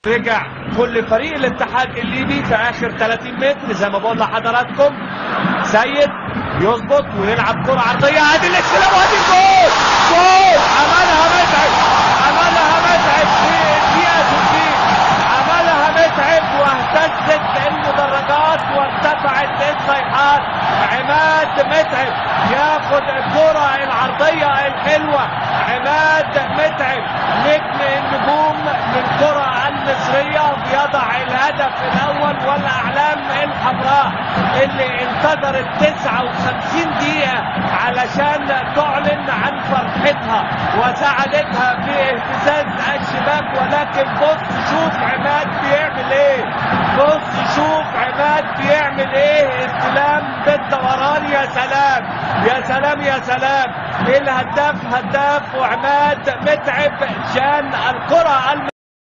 رجع كل فريق الاتحاد الليبي في اخر 30 متر زي ما بقول لحضراتكم سيد يظبط ويلعب كرة عرضية ادي الاستلام وادي الجول جول عملها متعب عملها متعب في الدقيقة 60 عملها متعب واهتزت المدرجات وارتفعت الصيحات عماد متعب ياخد الكرة العرضية الحلوة عماد متعب نجم النجوم للكرة المصرية بيضع الهدف الأول والأعلام الحمراء اللي انتظرت 59 دقيقة علشان تعلن عن فرحتها وسعادتها باهتزاز الشباك ولكن بص شوف عماد بيعمل ايه بص شوف عماد بيعمل ايه استلام بالدوران يا سلام يا سلام يا سلام الهداف هداف وعماد متعب جان الكرة الم...